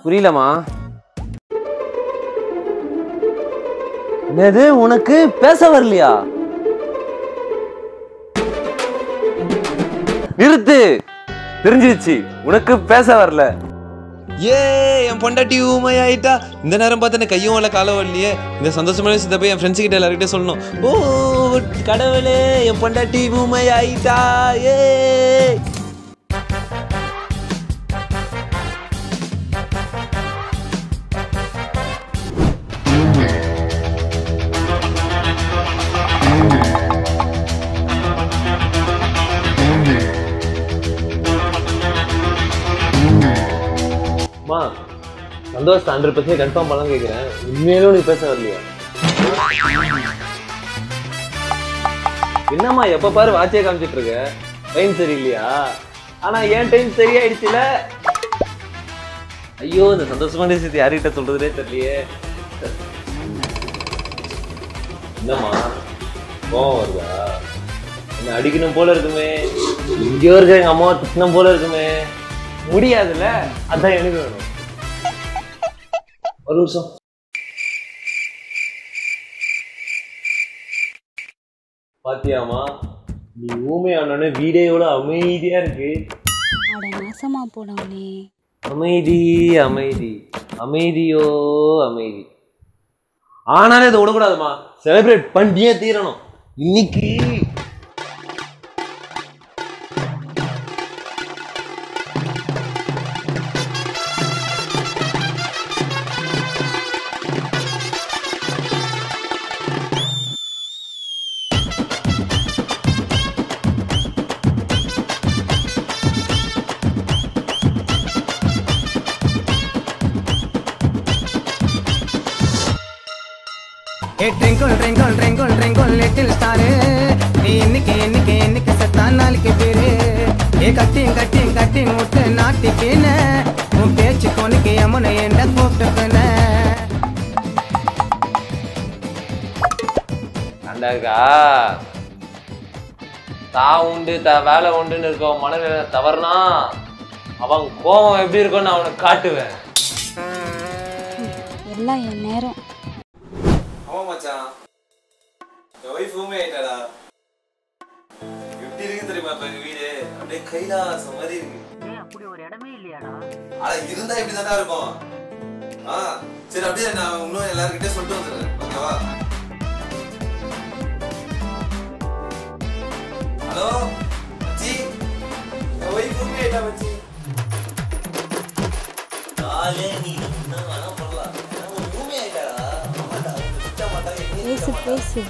புரியலமா என்னது உனக்கு பேச வரலையா நிறுத்து தெரிஞ்சிருச்சு உனக்கு பேச வரல ஏ என் பொண்டாட்டி ஊமை ஆயிட்டா இந்த நேரம் பார்த்து எனக்கு கையும் வரல காலம் வரலையே இந்த சந்தோஷமான விஷயத்தை போய் என் ஃப்ரெண்ட்ஸ் கிட்ட எல்லாருக்கிட்டே சொல்லணும் ஓ கடவுளே என் பொண்டாட்டி ஊமை ஆயிட்டா ஏ அம்மா சந்தோஷ் ஹண்ட்ரட் பர்சன்ட் கன்ஃபார்ம் பண்ணலாம் கேட்குறேன் உண்மையிலும் நீ பேச வரலையா என்னம்மா எப்ப பாரு வாட்சியே காமிச்சிட்டு இருக்க டைம் சரியில்லையா ஆனா ஏன் டைம் சரியாயிடுச்சுல ஐயோ இந்த சந்தோஷமான விஷயத்தை யார்கிட்ட சொல்றதுனே தெரியலையே என்னம்மா கோவம் வருதா என்ன அடிக்கணும் போல இருக்குமே இங்கேயோ இருக்க எங்க அம்மாவை திட்டணும் போல இருக்குமே முடியாதுல்ல அதான் எனக்கு வேணும் ஒரு நிமிஷம் பாத்தியாமா நீ ஊமையானோடனே வீடே எவ்வளவு அமைதியா இருக்கு அட நாசமா போனவனே அமைதி அமைதி அமைதியோ அமைதி ஆனாலே இதை விடக்கூடாதுமா செலிப்ரேட் பண்ணியே தீரணும் இன்னைக்கு ஏ ட்ரிங்கிள் ட்ரிங்கிள் ட்ரிங்கிள் ட்ரிங்கிள் லிட்டில் ஸ்டாரு நீ இன்னைக்கு இன்னைக்கு இன்னைக்கு செத்தா நாளைக்கு பேரு ஏ கட்டிங் கட்டிங் கட்டிங் விட்டு நாட்டிக்கின உன் பேச்சு கொனைக்கு யமுனை என்ற கூப்பிட்டுக்கின அண்டாக்கா தா உண்டு த வேலை உண்டுன்னு இருக்கோம் மனநிலை தவறுனா அவன் கோபம் எப்படி இருக்கும்னு அவனுக்கு காட்டுவேன் எல்லாம் என் நேரம் ஆமா மச்சான் என் ஒய்ஃப் ஊமை ஆயிட்டாடா எப்படி இருக்கு தெரியுமா இப்ப எங்க வீடு அப்படியே கைலாசம் மாதிரி இருக்கு அப்படி ஒரு இடமே இல்லையாடா ஆனா இருந்தா இப்படி தானே இருக்கும் ஆ சரி அப்படியே நான் இன்னும் எல்லாருக்கிட்டே சொல்லிட்டு வந்துடுறேன் ஓகேவா ஹலோ மச்சி என் ஒய்ஃப் ஊமை ஆயிட்டா மச்சி நாளே நீ என்ன வேணா பண்ணலாம் ஏன்னா ஒரு ஊமை ஆயிட்டாடா ஆமாடா திட்ட மாட்டாங்க பேசு பேசு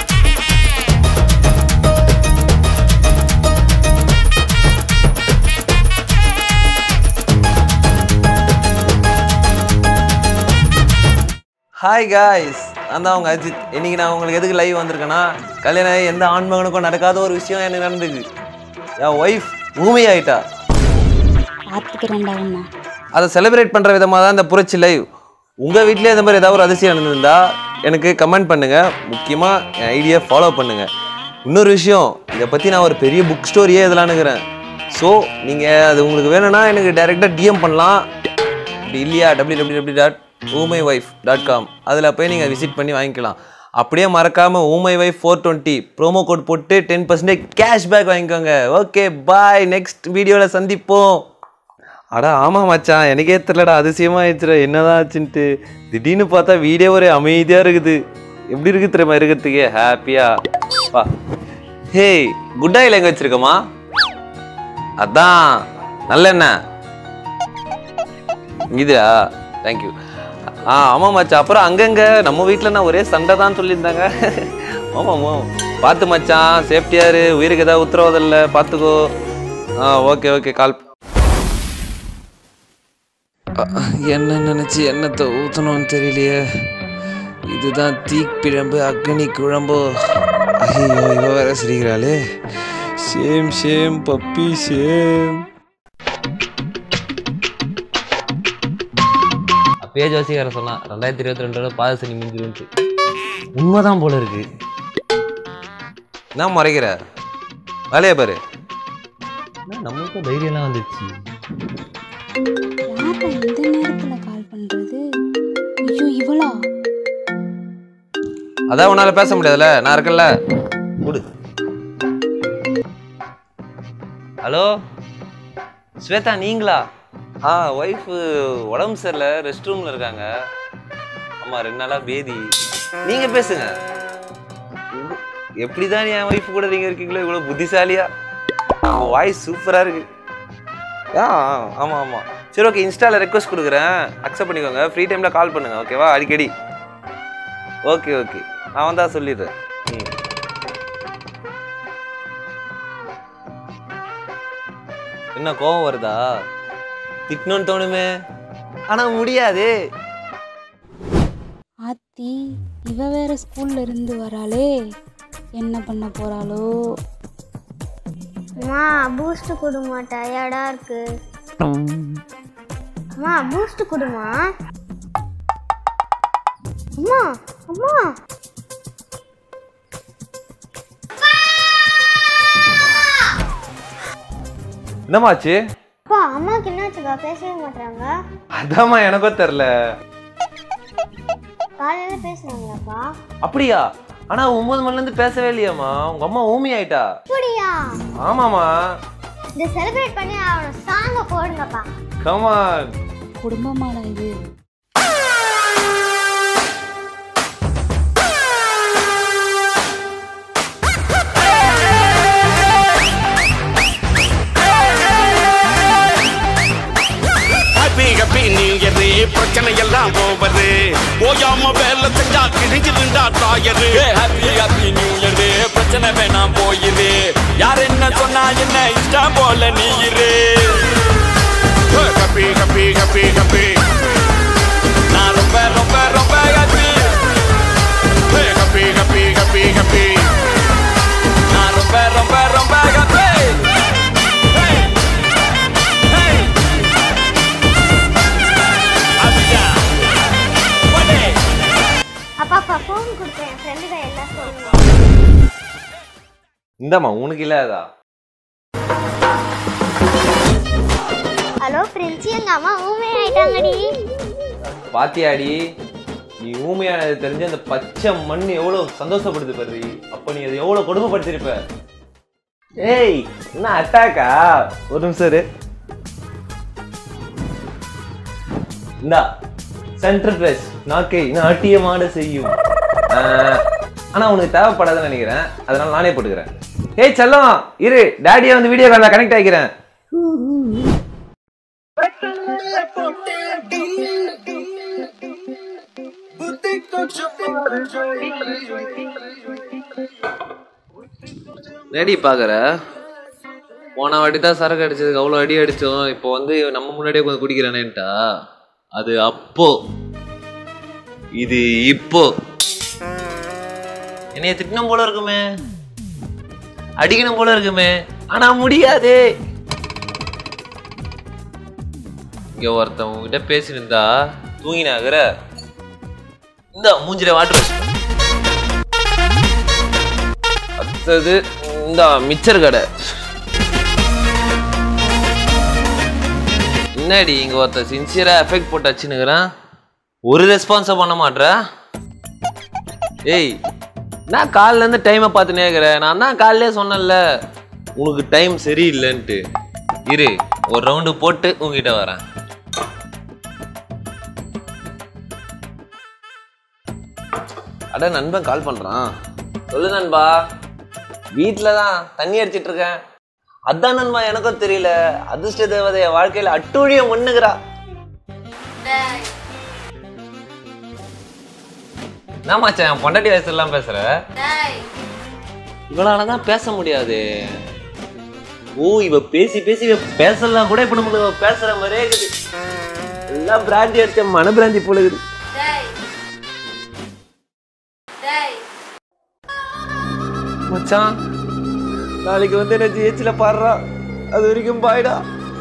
ஹாய் காய்ஸ் நான் தான் அவங்க அஜித் இன்னைக்கு நான் உங்களுக்கு எதுக்கு லைவ் வந்திருக்கேன்னா கல்யாணம் ஆகி எந்த ஆண் மகனுக்கும் நடக்காத ஒரு விஷயம் எனக்கு நடந்துக்கு என் ஒய்ஃப் ஊமை ஆயிட்டா பார்த்துக்கிறேன்டா உன்னை அதை செலிப்ரேட் பண்ணுற விதமாக தான் இந்த புரட்சி லைவ் உங்கள் வீட்லேயே இந்த மாதிரி ஏதாவது ஒரு அதிசயம் நடந்திருந்தா எனக்கு கமெண்ட் பண்ணுங்கள் முக்கியமாக என் ஐடியா ஃபாலோ பண்ணுங்கள் இன்னொரு விஷயம் இதை பற்றி நான் ஒரு பெரிய புக் ஸ்டோரியே இதெல்லாம்னுக்கிறேன் ஸோ நீங்கள் அது உங்களுக்கு வேணும்னா எனக்கு டைரெக்டாக டிஎம் பண்ணலாம் அப்படி இல்லையா டபிள்யூ டபிள்யூ டபிள்யூ டாட் ஊமை ஒய்ஃப் டாட் காம் அதில் போய் நீங்கள் விசிட் பண்ணி வாங்கிக்கலாம் அப்படியே மறக்காமல் ஊமை wife four twenty promo code போட்டு டென் பர்சன்டேஜ் கேஷ்பேக் வாங்கிக்கோங்க ஓகே பாய் நெக்ஸ்ட் வீடியோவில் சந்திப்போம் அடா ஆமாம் மச்சான் எனக்கே தெரியலடா அதிசயமா ஆயிடுச்சுடா என்னதான் ஆச்சுன்ட்டு திடீர்னு பார்த்தா வீடே ஒரு அமைதியாக இருக்குது எப்படி இருக்கு தெரியுமா இருக்கிறதுக்கே ஹாப்பியா வா ஹே குட் ஆயில் எங்கே வச்சிருக்கமா அதான் நல்லெண்ணெய் இதுயா தேங்க்யூ ஆ ஆமாம் மச்சான் அப்புறம் அங்கங்க நம்ம வீட்டில் நான் ஒரே சண்டை தான் சொல்லியிருந்தாங்க ஆமாம் ஆமாம் பார்த்து மச்சான் சேஃப்டியா இரு உயிருக்கு ஏதாவது உத்தரவாதம் இல்லை பார்த்துக்கோ ஆ ஓகே ஓகே கால் என்ன நினச்சி என்னத்தை ஊற்றணும்னு தெரியலையே இதுதான் தீப்பிழம்பு அக்னி குழம்போ ஐயோ இவ வேற சிரிக்கிறாளே சேம் சேம் பப்பி சேம் அப்பயே ஜோசிகார சொன்னான் ரெண்டாயிரத்தி இருபத்தி ரெண்டோட பாதசனி முடிஞ்சிருந்துச்சு உண்மைதான் போல இருக்கு என்ன முறைக்கிற வேலையை பாரு என்ன நம்மளுக்கும் தைரியம்லாம் வந்துச்சு யார்டா இந்த நேரத்துல கால் இவளா அதான் உன்னால பேச முடியாதுல்ல நான் இருக்கேன்ல கொடு ஹலோ ஸ்வேதா நீங்களா ஆ ஒய்ஃபு உடம்பு சரியில்லை ரெஸ்ட் ரூமில் இருக்காங்க ஆமாம் ரெண்டு நாளாக பேதி நீங்கள் பேசுங்க உங்க- எப்படிதான் என் ஒய்ஃப் கூட நீங்கள் இருக்கீங்களோ இவ்வளோ புத்திசாலியா உங்கள் வாய்ஸ் சூப்பராக இருக்கு ஆ ஆமாம் ஆமாம் சரி ஓகே இன்ஸ்டாவில் ரெக்வஸ்ட் கொடுக்குறேன் அக்செப்ட் பண்ணிக்கோங்க ஃப்ரீ டைமில் கால் பண்ணுங்க ஓகேவா அடிக்கடி ஓகே ஓகே நான் வந்தா சொல்லிடுறேன் ம் என்ன கோவம் வருதா திட்டணும்னு தோணுமே ஆனா முடியாது ஆத்தி இவ வேற ஸ்கூல்ல இருந்து வராளே என்ன பண்ண போறாளோ அம்மா பூஸ்ட் கொடுமா டயர்டா இருக்கு அம்மா பூஸ்ட் கொடுமா அம்மா அம்மா என்னமாச்சு அப்பா அம்மாவுக்கு என்னாச்சுக்கா பேசவே மாட்டாங்க அதாம்மா எனக்கும் தெரில காலையில பேசுனாங்களாப்பா அப்படியா ஆனா ஒன்பது மணில இருந்து பேசவே இல்லையாம்மா உங்க அம்மா ஊமி ஆயிட்டா அப்படியா ஆமாமா இதை செலிப்ரேட் பண்ணி அவனை சாங்க போடுங்கப்பா கமான் குடும்பமாடா இது ஹாப்பி ஹாப்பி நீங்கரு பிரச்சனை எல்லாம் போவது ஓயாம வேலை செஞ்சா கிழிஞ்சிருந்தா தாயரு ஹாப்பி ஹாப்பி நியூ இயர் பிரச்சனை வேணாம் போயிரு யார் என்ன சொன்னா என்ன இஷ்டம் போல நீ இரு ஹாப்பி ஹாப்பி ஹாப்பி ஹாப்பி நான் ரொம்ப ரொம்ப ரொம்ப happy happy happy happy happy நான் ரொம்ப ரொம்ப ரொம்ப ஹாப்பி அப்பா அப்பா ஃபோன் கொடுத்தேன் என் ஃப்ரெண்டுங்க எல்லாம் சொல்லுங்க இந்தாம்மா உனக்கு இல்லாதா ஹலோ ஃப்ரெண்ட்ஸி எங்க அம்மா ஊமே ஆயிட்டாங்கடி பாத்தியாடி நீ ஊமையானது தெரிஞ்சு அந்த பச்சை மண் எவ்வளவு சந்தோஷப்படுது பாரு அப்ப நீ அதை எவ்வளவு கொடுமைப்படுத்திருப்ப ஏய் என்ன அட்டாக்கா ஒரு நிமிஷம் இரு இந்தா சென்டர் பிரஸ் நாக்கை நாட்டியமாட செய்யும் ஆஹ், ஆனா உனக்கு தேவைப்படாதுன்னு நினைக்கிறேன் அதனால நானே போட்டுக்கிறேன் ஏய் செல்லம் இரு டேடியை வந்து வீடியோ காலில் கனெக்ட் ஆகிக்கிறேன் ரெடி பார்க்குற போன வாட்டி தான் சரக்கு அடிச்சதுக்கு அவ்வளோ அடி அடித்தோம் இப்போ வந்து நம்ம முன்னாடியே கொஞ்சம் குடிக்கிறானேன்ட்டா அது அப்போ இது இப்போ என்னைய திட்டணும் போல இருக்குமே அடிக்கணும் போல இருக்குமே ஆனா முடியாதே இங்க ஒருத்தன் உங்ககிட்ட பேசினிருந்தா தூங்கினாகிற இந்த மூஞ்சில வாட்டர் அடுத்தது இந்த மிச்சர் கடை என்னடி இங்க ஒருத்தன் சின்சியரா எஃபெக்ட் போட்டு வச்சுனுக்குறான் ஒரு ரெஸ்பான்ஸை பண்ண மாட்ற ஏய் நான் காலைல இருந்து டைமை பார்த்துனே இருக்கிறேன் நான் தான் காலையிலே சொன்னேன்ல உனக்கு டைம் சரியில்லைன்ட்டு இரு ஒரு ரவுண்டு போட்டு உங்ககிட்ட வரேன் அட நண்பன் கால் பண்றான் சொல்லு நண்பா வீட்டில் தான் தண்ணி அடிச்சிட்டு இருக்கேன் அதான் நண்பா எனக்கும் தெரியல அதிர்ஷ்ட தேவதை என் வாழ்க்கையில அட்டூழியம் பண்ணுகிறா நான் மச்சான் பொண்டாட்டி வயசுலாம் பேசுற இவளால தான் பேச முடியாது ஓ இவ பேசி பேசி இவ பேசலாம் கூட இப்ப நம்மளுக்கு இவ பேசுற மாதிரியே இருக்குது எல்லாம் பிராந்தி அடிச்ச மன பிராந்தி போல இருக்குது மச்சான் நாளைக்கு வந்து என்ன ஜிஹெச்ல பாடுறா அது வரைக்கும் பாய்டா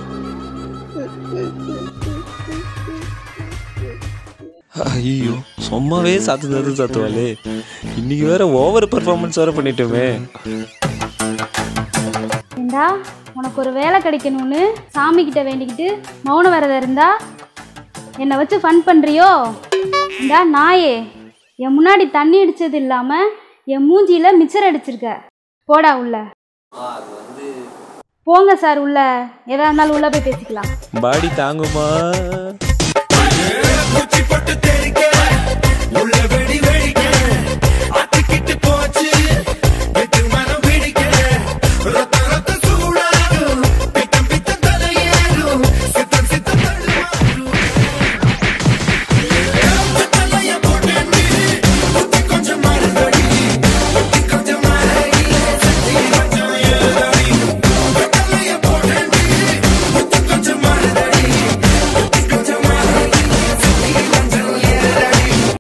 ஐயோ சும்மாவே சாத்து சாத்து சாத்துவாளே இன்னைக்கு வேற ஓவர் பெர்ஃபார்மன்ஸ் வேற பண்ணிட்டோமே ஏண்டா உனக்கு ஒரு வேலை கிடைக்கணும்னு சாமி கிட்ட வேண்டிக்கிட்டு மௌன விரதம் இருந்தா என்னை வச்சு ஃபன் பண்றியோ இந்தா நாயே என் முன்னாடி தண்ணி அடிச்சது இல்லாம என் மூஞ்சியில மிச்சர் அடிச்சிருக்க போடா உள்ள போங்க சார் உள்ள எதா இருந்தாலும் உள்ள போய் பேசிக்கலாம் பாடி தாங்குமா குச்சி போட்டு தெரிக்க